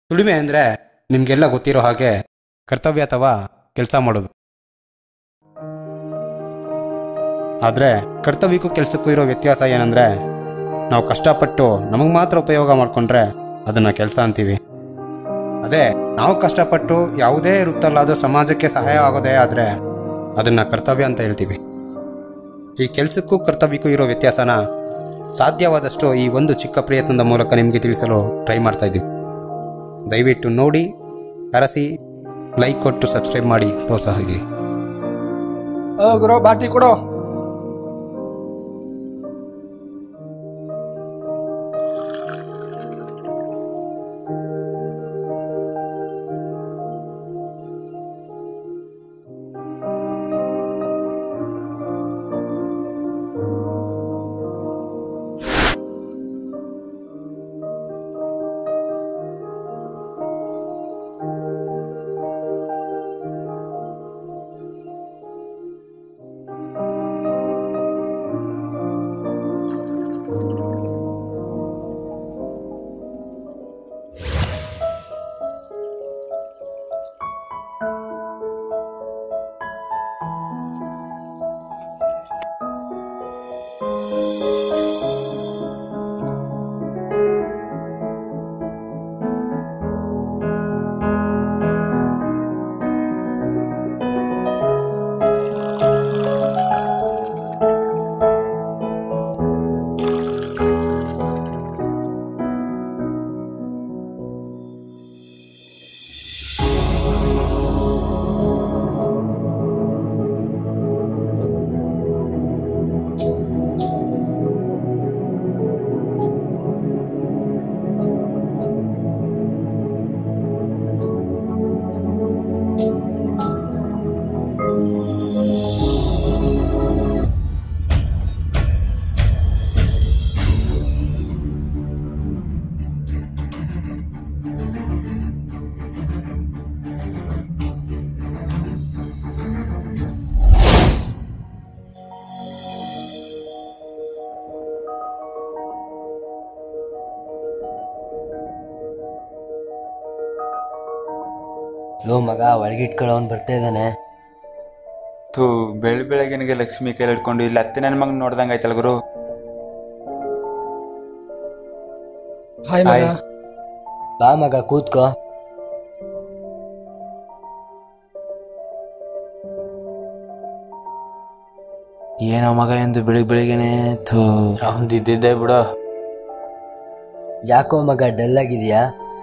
ದುಡಿಮೆ ಅಂದರೆ ನಿಮಗೆಲ್ಲ ಗೊತ್ತಿರೋ ಹಾಗೆ ಕರ್ತವ್ಯ ಅಥವಾ ಕೆಲಸ ಮಾಡೋದು ಆದರೆ ಕರ್ತವ್ಯಕ್ಕೂ ಕೆಲಸಕ್ಕೂ ಇರೋ ವ್ಯತ್ಯಾಸ ಏನಂದರೆ ನಾವು ಕಷ್ಟಪಟ್ಟು ನಮಗೆ ಮಾತ್ರ ಉಪಯೋಗ ಮಾಡಿಕೊಂಡ್ರೆ ಅದನ್ನು ಕೆಲಸ ಅಂತೀವಿ ಅದೇ ನಾವು ಕಷ್ಟಪಟ್ಟು ಯಾವುದೇ ವೃತ್ತಲ್ಲಾದರೂ ಸಮಾಜಕ್ಕೆ ಸಹಾಯ ಆಗೋದೇ ಆದರೆ ಅದನ್ನು ಕರ್ತವ್ಯ ಅಂತ ಹೇಳ್ತೀವಿ ಈ ಕೆಲಸಕ್ಕೂ ಕರ್ತವ್ಯಕ್ಕೂ ಇರೋ ವ್ಯತ್ಯಾಸನ ಸಾಧ್ಯವಾದಷ್ಟು ಈ ಒಂದು ಚಿಕ್ಕ ಪ್ರಯತ್ನದ ಮೂಲಕ ನಿಮಗೆ ತಿಳಿಸಲು ಟ್ರೈ ಮಾಡ್ತಾ ಇದ್ದೀವಿ ದಯವಿಟ್ಟು ನೋಡಿ ಅರಸಿ ಲೈಕ್ ಕೊಟ್ಟು ಸಬ್ಸ್ಕ್ರೈಬ್ ಮಾಡಿ ಪ್ರೋತ್ಸಾಹಿಸಿ ಗುರು ಬಾಟಿ ಕೊಡು ಲೋ ಮಗ ಒಳಗಿಟ್ಕೊಳ್ಳೋ ಅವ್ನು ಬರ್ತಾ ಇದ್ದಾನೆ ಥೂ ಬೆಳ್ ಬೆಳಗ್ಗೆನಿಗೆ ಲಕ್ಷ್ಮಿ ಕೈಲಿ ಹಿಡ್ಕೊಂಡು ಇಲ್ಲಿ ಅತ್ತೆ ನನ್ನ ಮಗನ ನೋಡ್ದಂಗೆ ಆಯ್ತಲ್ಲ ಗುರು ಹಾಯ್ ಮಗ ಹಾಯ್. ಬಾ ಮಗ ಕೂತ್ಕೋ ಏನೋ ಮಗ ಎಂದು ಬೆಳಿಗ್ಗೆ ಬೆಳಿಗ್ಗೆನೆ ಥೂ ಅವ್ನ್ದು ಇದ್ದಿದ್ದೆ ಬಿಡು ಯಾಕೋ ಮಗ ಡಲ್ ಆಗಿದ್ಯಾ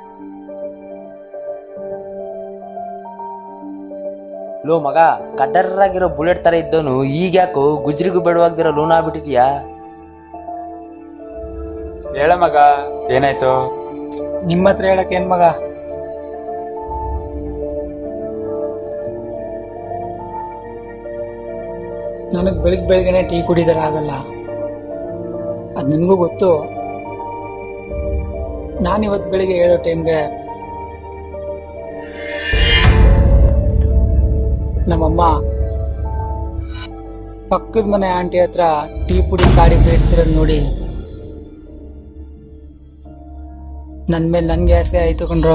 ಲೋ ಮಗ ಕದರ್ರಾಗಿರೋ ಬುಲೆಟ್ ತರ ಇದ್ದವನು ಈಗ ಯಾಕೋ ಗುಜ್ರಿಗೂ ಬೇಡವಾಗ್ದಿರೋ ಲೂನ್ ಆಗ್ಬಿಟ್ಟಿದ್ಯಾ ಹೇಳ ಮಗ ಏನಾಯ್ತು ನಿಮ್ಮ ಹತ್ರ ಹೇಳಕ್ ಏನ್ ಮಗ ನನಗ್ ಬೆಳಿಗ್ ಬೆಳಿಗ್ಗೆನೆ ಟೀ ಕುಡಿದರೆ ಆಗಲ್ಲ ಅದ್ ನಿನ್ಗೂ ಗೊತ್ತು ನಾನು ಇವತ್ತು ಬೆಳಿಗ್ಗೆ ಹೇಳೋ ಟೈಮ್ಗೆ ನಮ್ಮಮ್ಮ ಪಕ್ಕದ ಮನೆ ಆಂಟಿ ಹತ್ರ ಟೀ ಪುಡಿ ಕಾಡಿ ಬೇಡ್ತಿರೋದ್ ನೋಡಿ ನನ್ ಮೇಲೆ ನನ್ಗೆ ಆಸೆ ಆಯ್ತು ಕಣ್ರು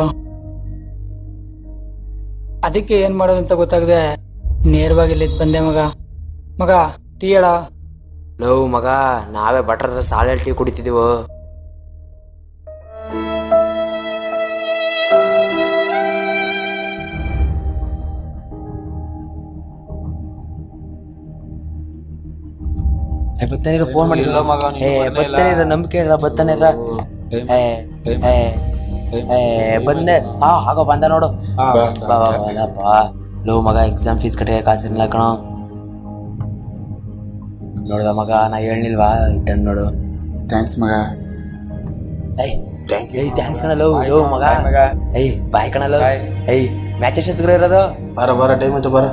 ಅದಕ್ಕೆ ಏನ್ ಮಾಡೋದು ಅಂತ ಗೊತ್ತಾಗದೆ ನೇರವಾಗಿ ಇಲ್ಲಿದ್ ಬಂದೆ ಮಗ ಮಗ ಟೀ ಹೇಳ ಲೋ ಮಗ ನಾವೇ ಬಟ್ರ ಹತ್ರ ಸಾಲೆ ಟೀ ಕುಡಿತಿದೀವೋ ಬತ್ತಾನಿರ ಫೋನ್ ಮಾಡಿ ಇಲ್ಲ ಮಗ, ನೀನು ಏ ಬರ್ಲೇ ಇಲ್ಲ. ಬತ್ತಾನಿರ ನಂಬಿಕೆ ಇಲ್ಲ ಬತ್ತಾನಿರ ಏ ಏ ಏ ಬಂದೆ ಹಾ ಹಾಗೋ ಬಂದ ನೋಡು ಹಾ, ಬಾ ಬಂದ, ಬಾ ಬಂದ. ಬಂದಪ್ಪ ಲೋ ಮಗ ಎಕ್ಸಾಮ್ ಫೀಸ್ ಕಟ್ಟಿಗೆ ಕಾಸಿಲ್ಲ ಕಣೋ ನೋಡ್ದ ಮಗ ನಾ ಹೇಳಿಲ್ವಾ ಇಟ್ಟನ್ ನೋಡು ಥ್ಯಾಂಕ್ಸ್ ಮಗ ಏಯ್ ಏಯ್ ಥ್ಯಾಂಕ್ಸ್ ಕಣಲೋ ಲೋ ಮಗ ಬಾಯ್ ಮಗ. ಏಯ್ ಬಾಯ್ ಕಣಲೋ ಬಾಯ್. ಏಯ್ ಮ್ಯಾಚ್ ಎಷ್ಟೊತ್ತಿಗೆ ಇರೋದು ಬರ ಬರ ಟೈಮ್ ಆಯ್ತು ಬರ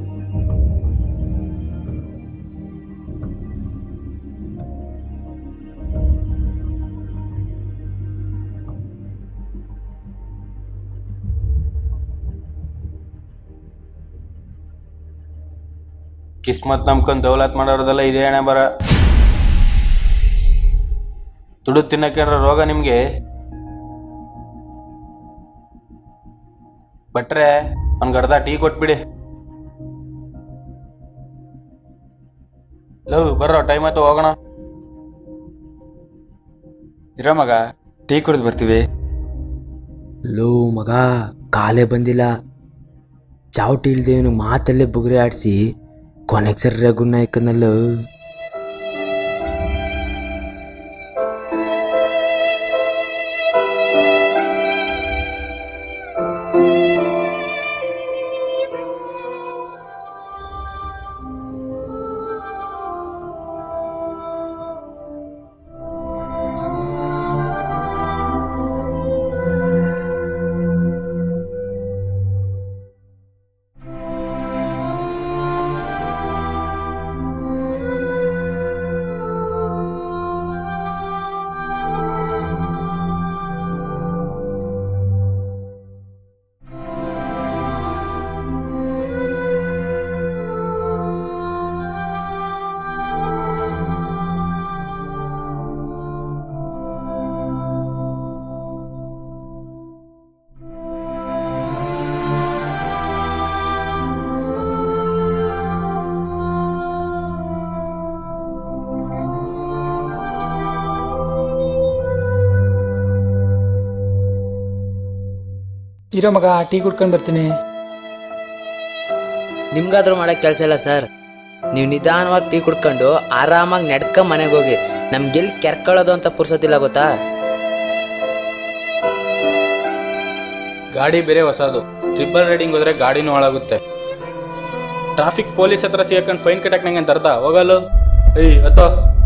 ಕಿಸ್ಮತ್ ನಂಬ್ಕೊಂಡ್ ದೌಲತ್ ಮಾಡೋರದೆಲ್ಲ ಇದೇ ಹಣೆ ಬರ ದುಡ್ಡು ತಿನ್ನಕ್ಕೆ ರೋಗ ನಿಮ್ಗೆ ಭಟ್ರೆ ಅವ್ನಿಗೆ ಅರ್ಧ ಟೀ ಕೊಟ್ಬಿಡಿ ಲವ್ ಬರ್ರೋ ಟೈಮ್ ಆಯ್ತು ಹೋಗೋಣ ಇರೋ ಮಗ ಟೀ ಕುಡಿದು ಬರ್ತೀವಿ ಲೋ ಮಗ ಕಾಲೇ ಬಂದಿಲ್ಲ ಚಾವಟಿ ಇಲ್ದೇವನು ಮಾತಲ್ಲೇ ಬುಗುರಿ ಆಡಿಸಿ ಕೊನೆಗೆ ಸರಿ ಗುನ್ನಾಯ್ಕನಲ್ಲ ಇರೋ ಮಗ ಟೀ ಕುಡ್ಕೊಂಡು ಬರ್ತೀನಿ ನಿಮ್ಗಾದ್ರೂ ಮಾಡಕ್ ಕೆಲಸ ಇಲ್ಲ ಸರ್ ನೀವು ನಿಧಾನವಾಗಿ ಟೀ ಕುಡ್ಕೊಂಡು ಆರಾಮಾಗಿ ನಡ್ಕ ಮನೆಗೆ ಹೋಗಿ ನಮ್ಗೆಲ್ಲಿ ಕೆರ್ಕೊಳ್ಳೋದು ಅಂತ ಪುರ್ಸೋದಿಲ್ಲ ಗೊತ್ತಾ ಗಾಡಿ ಬೇರೆ ಹೊಸದು ಟ್ರಿಪಲ್ ರೈಡಿಂಗ್ ಹೋದ್ರೆ ಗಾಡಿನೂ ಹಾಳಾಗುತ್ತೆ ಟ್ರಾಫಿಕ್ ಪೊಲೀಸ್ ಹತ್ರ ಸಿಗಕೊಂಡು ಫೈನ್ ಕಟ್ಟಕ್ ನಂಗೆ ಅಂತ ಅರ್ಥ ಹೋಗಲ್ಲ ಏಯ್ ಅತ್ತೋ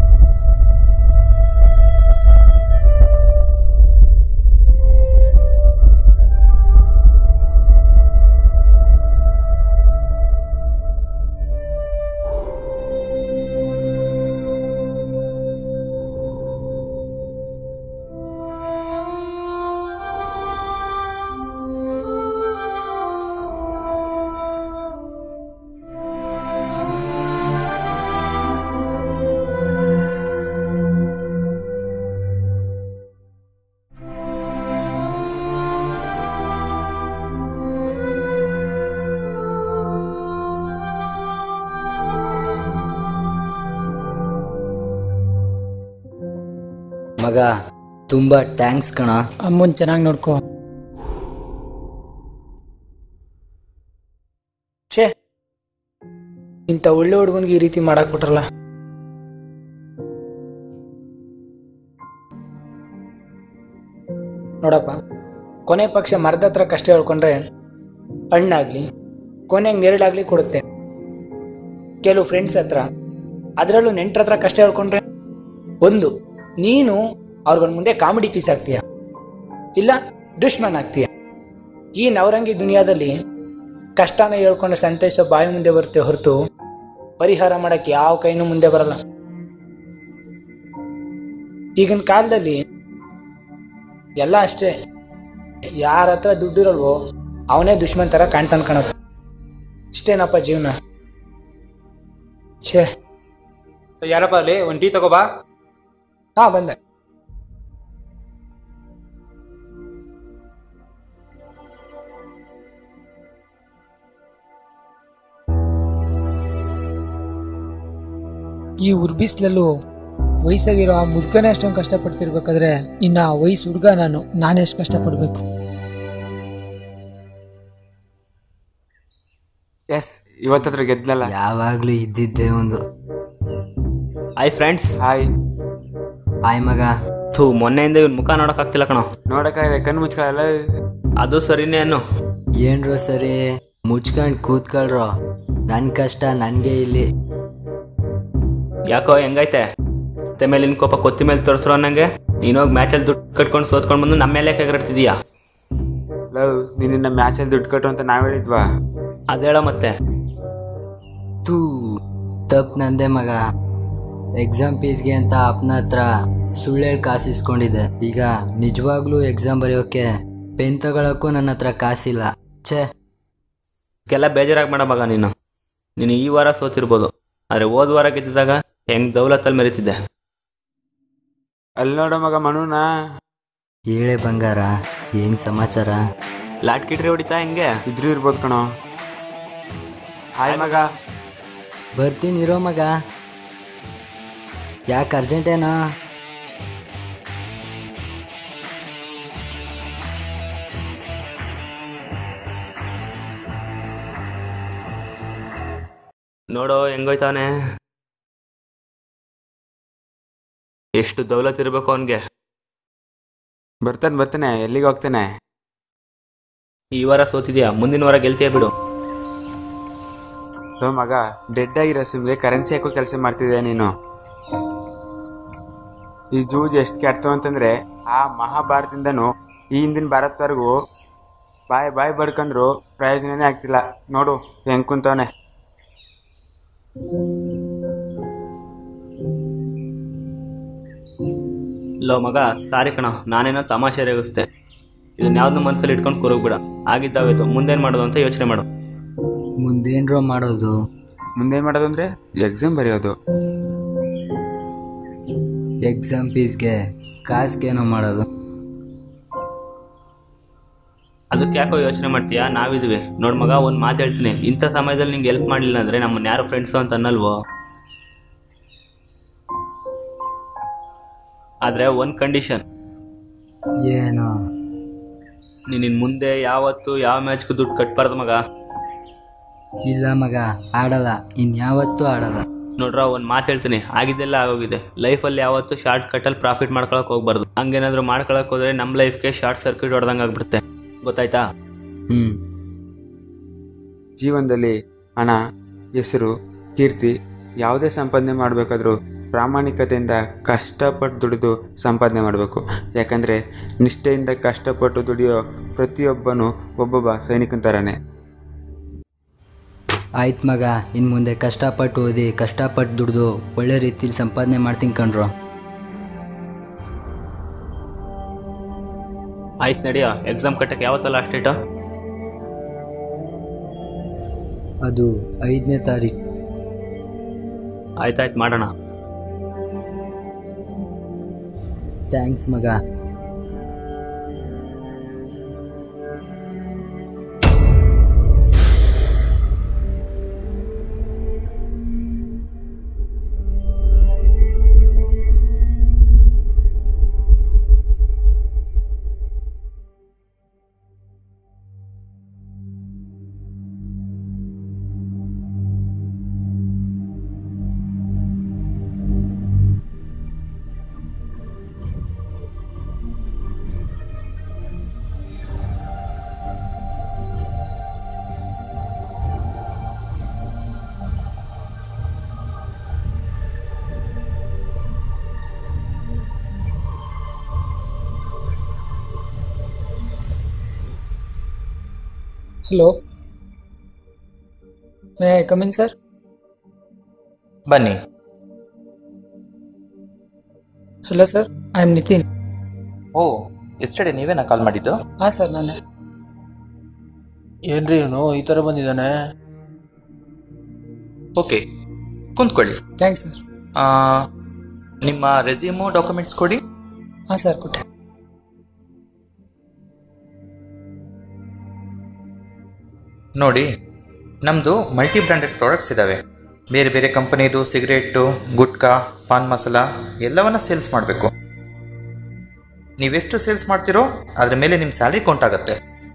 ಮಗ ತುಂಬಾ ಥ್ಯಾಂಕ್ಸ್ ಕಣ ಅಮ್ಮನ್ ಚೆನ್ನಾಗಿ ನೋಡ್ಕೋ ಛೇ ಇಂಥ ಒಳ್ಳೆ ಹುಡುಗನಿಗೆ ಈ ರೀತಿ ಮಾಡಕ್ ಬಿಟ್ರಲ್ಲ ನೋಡಪ್ಪ ಕೊನೆ ಪಕ್ಷ ಮರದ ಹತ್ರ ಕಷ್ಟ ಹೇಳ್ಕೊಂಡ್ರೆ ಹಣ್ಣಾಗ್ಲಿ ಕೊನೆಗೆ ನೆರಳಾಗ್ಲಿ ಕೊಡುತ್ತೆ ಕೆಲವು ಫ್ರೆಂಡ್ಸ್ ಹತ್ರ ಅದರಲ್ಲೂ ನೆಂಟ್ರ ಹತ್ರ ಕಷ್ಟ ಹೇಳ್ಕೊಂಡ್ರೆ ಒಂದು ನೀನು ಅವ್ರಿಗೊಂದು ಮುಂದೆ ಕಾಮಿಡಿ ಪೀಸ್ ಆಗ್ತೀಯ ಇಲ್ಲ ದುಶ್ಮನ್ ಆಗ್ತೀಯ ಈ ನವರಂಗಿ ದುನಿಯಾದಲ್ಲಿ ಕಷ್ಟನ ಹೇಳ್ಕೊಂಡು ಸಂತೈಸೋ ಬಾಯಿ ಮುಂದೆ ಬರುತ್ತೆ ಹೊರತು ಪರಿಹಾರ ಮಾಡಕ್ಕೆ ಯಾವ ಕೈನೂ ಮುಂದೆ ಬರಲ್ಲ ಈಗಿನ ಕಾಲದಲ್ಲಿ ಎಲ್ಲ ಅಷ್ಟೇ ಯಾರ ಹತ್ರ ದುಡ್ಡಿರಲ್ವೋ ಅವನೇ ದುಶ್ಮನ್ ಥರ ಕಾಣ್ತಾನೆ ಕಣಪ್ಪ ಇಷ್ಟೇನಪ್ಪ ಜೀವನ ಛೇ ಯಾರಪ್ಪ ಅಲ್ಲಿ ಒಂದು ಟೀ ತಗೋಬಾ ಹಾ ಬಂದೆ ಈ ಉರ್ಬಿಸ್ಲಲ್ಲೂ ವಯಸ್ಸಾಗಿರೋ ಆ ಮುದುಕನೇ ಅಷ್ಟೊಂದು ಕಷ್ಟಪಡ್ತಿರ್ಬೇಕಾದ್ರೆ ಇನ್ನ ಆ ವಯಸ್ಸು ಹುಡುಗ ನಾನು ನಾನೆಷ್ಟು ಕಷ್ಟಪಡ್ಬೇಕು ಎಸ್ ಇವತ್ತತ್ರ ಗೆದ್ಲಲ್ಲ ಯಾವಾಗ್ಲೂ ಇದ್ದಿದ್ದೇ ಒಂದು ಹಾಯ್ ಫ್ರೆಂಡ್ಸ್ ಹಾಯ್ ಆಯ್ ಮಗ ಥೂ ಮೊನ್ನೆಯಿಂದ ಇವ್ನ ಮುಖ ನೋಡಕ್ಕಾಗ್ತಿಲ್ಲ ಕಣೋ ನೋಡಕ್ಕಾಗದೆ ಕಣ್ಣು ಮುಚ್ಕೊಳ್ಳಲ್ಲ ಅದು ಸರಿನೇ ಅನ್ನು ಏನ್ರೋ ಸರಿ ಮುಚ್ಕೊಂಡ್ ಕೂತ್ಕೊಳ್ರೋ ನನ್ ಕಷ್ಟ ನನ್ಗೆ ಇಲ್ಲಿ ಯಾಕೋ ಹೆಂಗೈತೆ ಮತ್ತೆ ಮೇಲೆ ನಿನ್ ಕೋಪ ಕೊತ್ತಿ ಮೇಲೆ ತೋರಿಸ್ರು ಅನ್ನಂಗೆ ನೀನೋಗಿ ಮ್ಯಾಚಲ್ಲಿ ದುಡ್ಡು ಕಟ್ಕೊಂಡು ಸೋತ್ಕೊಂಡು ಬಂದು ನಮ್ಮ ಮೇಲೆ ಕೆಗರ್ತಿದೀಯಾ ಲವ್ ನಿನ್ನ ಮ್ಯಾಚಲ್ಲಿ ದುಡ್ಡು ಕಟ್ಟು ಅಂತ ನಾವ್ ಹೇಳಿದ್ವಾ ಅದೇಳೋ ಮತ್ತೆ ತೂ ತಪ್ ನಂದೆ ಮಗ ಎಕ್ಸಾಮ್ ಫೀಸ್ಗೆ ಅಂತ ಅಪ್ಪನ ಹತ್ರ ಸುಳ್ಳೇಳಿ ಕಾಸು ಇಸ್ಕೊಂಡಿದ್ದೆ ಈಗ ನಿಜವಾಗ್ಲೂ ಎಕ್ಸಾಮ್ ಬರೆಯೋಕೆ ಪೆನ್ ತಗೊಳಕ್ಕೂ ನನ್ನ ಹತ್ರ ಕಾಸಿಲ್ಲ ಛೇ ಕೆಲ ಬೇಜಾರಾಗಿ ಮಾಡ ಮಗ ನೀನು ನೀನು ಈ ವಾರ ಸೋತಿರ್ಬೋದು ಆದರೆ ಹೋದ ವಾರ ಗೆದ್ದಿದ್ದಾಗ ಹೆಂಗ್ ದೌಲತ್ತಲ್ಲಿ ಮೆರೀತಿದ್ದೆ ಅಲ್ಲಿ ನೋಡೋ ಮಗ ಮನುನಾ ಹೇಳೆ ಬಂಗಾರ ಏನ್ ಸಮಾಚಾರ ಲಾಟ್ ಕಿಟ್ರಿ ಹೊಡಿತಾ ಹೆಂಗೆ ಇದ್ರೂ ಇರ್ಬೋದು ಕಣೋ ಹಾಯ್ ಮಗ ಬರ್ತೀನಿ ಇರೋ ಮಗ ಯಾಕೆ ಅರ್ಜೆಂಟೇನಾ ನೋಡೋ ಹೆಂಗೋಯ್ತಾನೆ ಎಷ್ಟು ದೌಲತ್ ಇರ್ಬೇಕು ಅವನ್ಗೆ ಬರ್ತಾನೆ ಬರ್ತಾನೆ ಎಲ್ಲಿಗೆ ಹೋಗ್ತಾನೆ ಈ ವಾರ ಸೋತಿದ್ಯಾ ಮುಂದಿನ ವಾರ ಗೆಲ್ತೀಯ ಬಿಡು ಲೋ ಮಗ ಡೆಡ್ ಆಗಿರೋ ಸುಮ್ಮನೆ ಕರೆನ್ಸಿ ಹಾಕೋ ಕೆಲಸ ಮಾಡ್ತಿದ್ದೆ ನೀನು ಈ ಜೂಜ್ ಎಷ್ಟು ಕೆಡ್ತು ಅಂತಂದ್ರೆ ಆ ಮಹಾಭಾರತದಿಂದನು ಈ ಹಿಂದಿನ ಭಾರತವರೆಗೂ ಬಾಯ್ ಬಾಯ್ ಬಡ್ಕಂದ್ರು ಪ್ರಯೋಜನನೇ ಆಗ್ತಿಲ್ಲ ನೋಡು ಹೆಂಗ್ ಕುಂತವನೆ ಲೋ ಮಗ ಸಾರಿ ಕಣ ನಾನೇನೋ ತಮಾಷೆ ರೇಗಿಸ್ದೆ ಇದನ್ನ ಯಾವ್ದು ಮನಸ್ಸಲ್ಲಿ ಇಟ್ಕೊಂಡು ಕೂರೋಗ್ಬಿಡ ಆಗಿದ್ದಾಗೋಯ್ತು ಮುಂದೇನ್ ಮಾಡೋದು ಅಂತ ಯೋಚನೆ ಮಾಡು ಮುಂದೇನ್ರೋ ಮಾಡೋದು ಮುಂದೇನ್ ಮಾಡೋದು ಅಂದ್ರೆ ಎಕ್ಸಾಮ್ ಬರೆಯೋದು ಎಕ್ಸಾಮ್ ಫೀಸ್ಗೆ ಕಾಸ್ಗೇನೋ ಮಾಡೋದು ಅದಕ್ಕೆ ಯಾಕೋ ಯೋಚನೆ ಮಾಡ್ತೀಯಾ ನಾವಿದ್ವಿ ನೋಡ್ ಮಗ ಒಂದ್ ಮಾತು ಹೇಳ್ತೀನಿ ಇಂಥ ಸಮಯದಲ್ಲಿ ನಿಂಗೆ ಹೆಲ್ಪ್ ಮಾಡಲಿಲ್ಲ ಅಂದ್ರೆ ನಮ್ಮನ್ನ ಯಾರು ಫ್ರೆಂಡ್ಸು ಅಂತ ಅನ್ನಲ್ವೋ ಆದ್ರೆ ಒಂದ್ ಕಂಡೀಷನ್ ಏನೋ ನೀನ್ ಇನ್ ಮುಂದೆ ಯಾವತ್ತು ಯಾವ ಮ್ಯಾಚ್ಗೂ ದುಡ್ಡು ಕಟ್ಬಾರ್ದು ಮಗ ಇಲ್ಲ ಮಗ ಆಡಲ್ಲ ಇನ್ಯಾವತ್ತೂ ಆಡಲ್ಲ ನೋಡ್ರ ಒಂದ್ ಮಾತು ಹೇಳ್ತೀನಿ ಆಗಿದ್ದೆಲ್ಲ ಆಗೋಗಿದೆ ಲೈಫಲ್ಲಿ ಯಾವತ್ತು ಶಾರ್ಟ್ ಕಟ್ಟಲ್ಲಿ ಪ್ರಾಫಿಟ್ ಮಾಡ್ಕೊಳಕ್ ಹೋಗ್ಬಾರ್ದು ಹಂಗೇನಾದ್ರೂ ಮಾಡ್ಕೊಳಕ್ ಹೋದ್ರೆ ನಮ್ ಲೈಫ್ಗೆ ಶಾರ್ಟ್ ಸರ್ಕ್ಯೂಟ್ ಹೊಡೆದಂಗ್ ಆಗ್ಬಿಡುತ್ತೆ ಗೊತ್ತಾಯ್ತಾ ಹ್ಮ್ ಜೀವನದಲ್ಲಿ ಹಣ ಹೆಸರು ಕೀರ್ತಿ ಯಾವುದೇ ಸಂಪಾದನೆ ಮಾಡಬೇಕಾದ್ರೂ ಪ್ರಾಮಾಣಿಕತೆಯಿಂದ ಕಷ್ಟಪಟ್ಟು ದುಡಿದು ಸಂಪಾದನೆ ಮಾಡಬೇಕು ಯಾಕಂದರೆ ನಿಷ್ಠೆಯಿಂದ ಕಷ್ಟಪಟ್ಟು ದುಡಿಯೋ ಪ್ರತಿಯೊಬ್ಬನು ಒಬ್ಬೊಬ್ಬ ಸೈನಿಕನ ಥರನೇ ಆಯ್ತು ಮಗ ಇನ್ನು ಮುಂದೆ ಕಷ್ಟಪಟ್ಟು ಓದಿ ಕಷ್ಟಪಟ್ಟು ದುಡ್ದು ಒಳ್ಳೆ ರೀತಿಲಿ ಸಂಪಾದನೆ ಮಾಡ್ತೀನಿ ಕಣ್ರೋ ಆಯ್ತು ನಡಿಯೋ ಎಕ್ಸಾಮ್ ಕಟ್ಟಕ್ಕೆ ಯಾವತ್ತಲ್ಲ ಲಾಸ್ಟ್ ಡೇಟು ಅದು ಐದನೇ ತಾರೀಕು ಆಯ್ತಾಯ್ತು ಮಾಡೋಣ ಥ್ಯಾಂಕ್ಸ್ ಮಗ hello may I come in sir ಬನ್ನಿ hello sir I am Nitin oh yesterday ನೀವೇನಾ ಕಾಲ್ ಮಾಡಿದ್ದು ಹಾಂ ಸರ್ ನಾನೇ ಏನ್ರಿ ಇವನು ಈ ಥರ ಬಂದಿದ್ದಾನೆ ಓಕೆ ಕುಂತ್ಕೊಳ್ಳಿ ಥ್ಯಾಂಕ್ಸ್ ಸರ್ ಆ, ನಿಮ್ಮ ರೆಸ್ಯೂಮು ಡಾಕ್ಯುಮೆಂಟ್ಸ್ ಕೊಡಿ ಹಾಂ ಸರ್ ಕೊಟ್ಟೆ ನೋಡಿ ನಮ್ಮದು ಮಲ್ಟಿ ಬ್ರ್ಯಾಂಡೆಡ್ ಪ್ರಾಡಕ್ಟ್ಸ್ ಇದ್ದಾವೆ ಬೇರೆ ಬೇರೆ ಕಂಪನಿದು ಸಿಗರೇಟು ಗುಟ್ಕಾ ಪಾನ್ ಮಸಾಲ ಎಲ್ಲವನ್ನ ಸೇಲ್ಸ್ ಮಾಡಬೇಕು ನೀವೆಷ್ಟು ಸೇಲ್ಸ್ ಮಾಡ್ತೀರೋ ಅದ್ರ ಮೇಲೆ ನಿಮ್ಮ ಸ್ಯಾಲ್ರಿ ಕೌಂಟ್ ಆಗುತ್ತೆ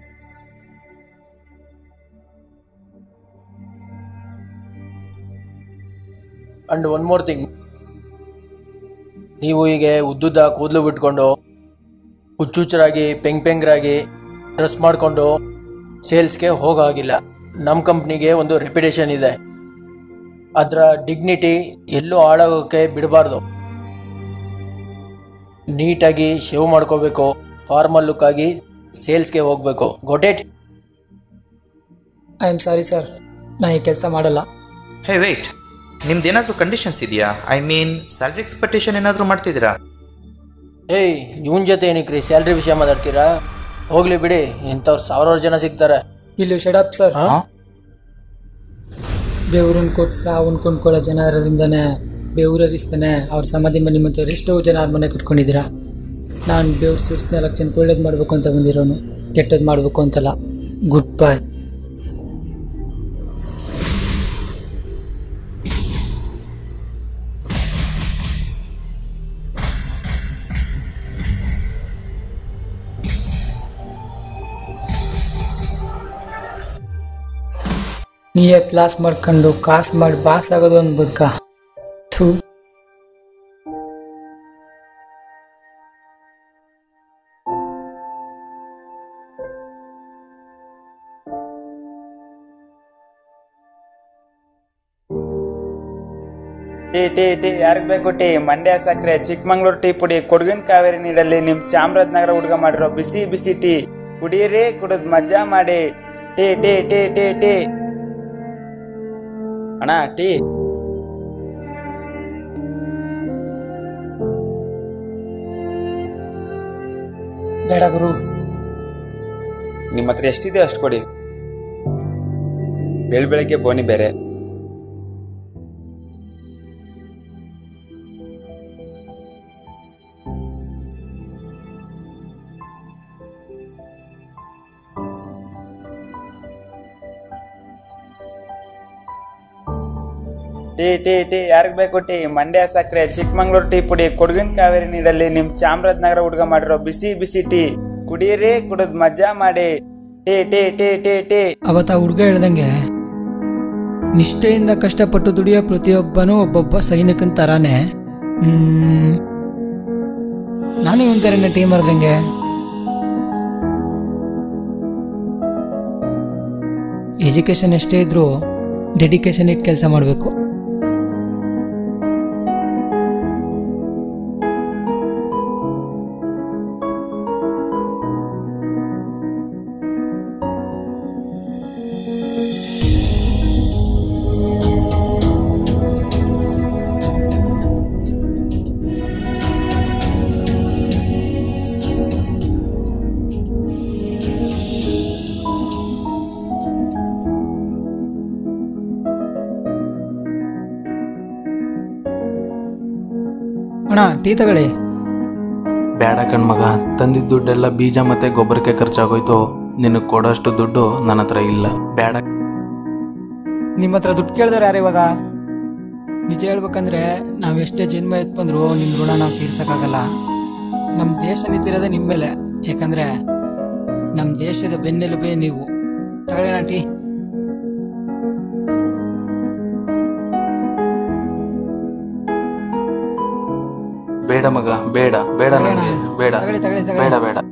ಅಂಡ್ ಒನ್ ಮೋರ್ ಥಿಂಗ್ ನೀವು ಹೀಗೆ ಉದ್ದುದ್ದ ಕೂದಲು ಬಿಟ್ಕೊಂಡು ಹುಚ್ಚುಚ್ಚರಾಗಿ ಪೆಂಗ್ ಪೆಂಗ್ರಾಗಿ ಡ್ರೆಸ್ ಮಾಡಿಕೊಂಡು ಸೇಲ್ಸ್ಗೆ ಹೋಗಾಗಿಲ್ಲ ನಮ್ಮ ಕಂಪ್ನಿಗೆ ಒಂದು ರೆಪ್ಯುಟೇಷನ್ ಇದೆ ಅದರ ಡಿಗ್ನಿಟಿ ಎಲ್ಲೂ ಹಾಳಾಗೋಕ್ಕೆ ಬಿಡಬಾರ್ದು ನೀಟಾಗಿ ಶೇವ್ ಮಾಡ್ಕೋಬೇಕು ಫಾರ್ಮಲ್ ಲುಕ್ ಆಗಿ ಸೇಲ್ಸ್ಗೆ ಹೋಗಬೇಕು ಗೊಟೇಟ್ ಐ ಆಮ್ ಸಾರಿ ಸರ್ ನಾನು ಈ ಕೆಲಸ ಮಾಡಲ್ಲ ಹೇ ವೆಯ್ಟ್ ನಿಮ್ದು ಏನಾದರೂ ಕಂಡೀಷನ್ಸ್ ಇದೆಯಾ ಐ ಮೀನ್ ಸ್ಯಾಲ್ರಿ ಎಕ್ಸ್ಪೆಕ್ಟೇಷನ್ ಏನಾದರೂ ಮಾಡ್ತಿದ್ದೀರಾ ಏಯ್ ಇವನ್ ಜೊತೆ ಏನಕ್ರಿ ಸ್ಯಾಲ್ರಿ ವಿಷಯ ಮಾತಾಡ್ತೀರಾ ಹೋಗ್ಲಿ ಬಿಡಿ ಇಂಥವ್ರು ಸಾವಿರಾರು ಜನ ಸಿಗ್ತಾರೆ ಇಲ್ಲಿ ಶಡಪ್ ಸರ್ ಹಾ? ಬೆವ್ರನ್ ಕೊಟ್ಟು ಸಾವನ್ ಕೊಂಡ್ಕೊಳ್ಳೋ ಜನ ಇರೋದ್ರಿಂದನೇ ಬೆವ್ರರಿಸ್ತಾನೆ ಅವ್ರ ಸಮಾಧಿ ಮನೆ ಮತ್ತೆ ಎಷ್ಟೋ ಜನ ಅವ್ರ ಮನೆ ಕಟ್ಕೊಂಡಿದ್ದೀರಾ ನಾನು ಬೆವ್ರು ಸುರಿಸ್ ನಾಲ್ಕು ಜನಕ್ಕೆ ಒಳ್ಳೇದು ಮಾಡಬೇಕು ಅಂತ ಬಂದಿರೋನು ಕೆಟ್ಟದ್ದು ಮಾಡಬೇಕು ಅಂತಲ್ಲ ಗುಡ್ ಬಾಯ್ ನೀಯೇ ಕ್ಲಾಸ್ ಮಾಡ್ಕೊಂಡು ಕಾಸು ಮಾಡಿ ಪಾಸ್ ಆಗೋದು ಒಂದು ಬದುಕ ಥೂ ಟೀ ಟೀ ಟೀ ಯಾರಿಗೆ ಬೇಕು ಟೀ ಮಂಡ್ಯ ಸಕ್ಕರೆ ಚಿಕ್ಕಮಂಗ್ಳೂರು ಟೀ ಪುಡಿ ಕೊಡಗಿನ ಕಾವೇರಿ ನೀರಲ್ಲಿ ನಿಮ್ ಚಾಮರಾಜನಗರ ಹುಡುಗ ಮಾಡಿರೋ ಬಿಸಿ ಬಿಸಿ ಟೀ ಕುಡಿಯಿರಿ ಕುಡಿದ್ ಮಜಾ ಮಾಡಿ tea tea tea tea tea ಅಣ್ಣ ಟೀ ಬೇಡ ಗುರು ನಿಮ್ಮ ಹತ್ರ ಎಷ್ಟಿದೆ ಅಷ್ಟು ಕೊಡಿ ಬೆಳ್ ಬೆಳಗ್ಗೆ ಬೋನಿ ಬೇರೆ ಟೀ ಟೀ ಟೀ ಯಾರಿಗೆ ಬೇಕು ಟೀ ಮಂಡ್ಯ ಸಕ್ಕರೆ ಚಿಕ್ಕಮಂಗ್ಳೂರು ಟೀ ಪುಡಿ ಕೊಡಗಿನ ಕಾವೇರಿ ನೀರಲ್ಲಿ ನಿಮ್ ಚಾಮರಾಜನಗರ ಹುಡುಗ ಮಾಡಿರೋ ಬಿಸಿ ಬಿಸಿ ಟೀ ಕುಡಿಯಿರಿ ಕುಡಿದ್ ಮಜಾ ಮಾಡಿ tea tea tea tea tea ಅವತ್ತ ಹುಡುಗ ಹೇಳ್ದಂಗೆ ನಿಷ್ಠೆಯಿಂದ ಕಷ್ಟಪಟ್ಟು ದುಡಿಯೋ ಪ್ರತಿಯೊಬ್ಬನೂ ಒಬ್ಬೊಬ್ಬ ಸೈನಿಕನ ಥರಾನೇ ಮ್, ನಾನು ಇವನ್ ಥರನೇ ಟೀಮ್ ಮಾಡ್ದಂಗೆ ಎಜುಕೇಶನ್ ಎಷ್ಟೇ ಇದ್ರೂ ಡೆಡಿಕೇಶನ್ ಇಟ್ಟು ಕೆಲಸ ಮಾಡಬೇಕು ಅಣ್ಣ ಟೀ ತಗೊಳ್ಳಿ ಬೇಡ ಕಣ್ಮಗ ತಂದಿದ್ದ ದುಡ್ಡೆಲ್ಲ ಬೀಜ ಮತ್ತೆ ಗೊಬ್ಬರಕ್ಕೆ ಖರ್ಚಾಗೋಯ್ತು ನಿನಗೆ ಕೊಡೋಷ್ಟು ದುಡ್ಡು ನನ್ನ ಹತ್ರ ಇಲ್ಲ ಬೇಡ ನಿಮ್ಮ ಹತ್ರ ದುಡ್ಡು ಕೇಳಿದ್ರೆ ಯಾರು ಇವಾಗ ನಿಜ ಹೇಳ್ಬೇಕಂದ್ರೆ ನಾವು ಎಷ್ಟೇ ಜನ್ಮ ಎತ್ ಬಂದ್ರು ನಿಮ್ಮ ಋಣ ನಾವು ತೀರ್ಸಕ್ಕಾಗಲ್ಲ ನಮ್ಮ ದೇಶ ನಿಂತಿರೋದೇ ನಿಮ್ಮ ಮೇಲೆ ಯಾಕಂದ್ರೆ ನಮ್ಮ ದೇಶದ ಬೆನ್ನೆಲುಬೇ ನೀವು ತಗೊಳ್ಳೋಣ ಟೀ ಬೇಡ ಮಗ ಬೇಡ ಬೇಡ ನನಗೆ ಬೇಡ ತಗೊಳ್ಳಿ, ತಗೊಳ್ಳಿ, ತಗೊಳ್ಳಿ. ಬೇಡ ಬೇಡ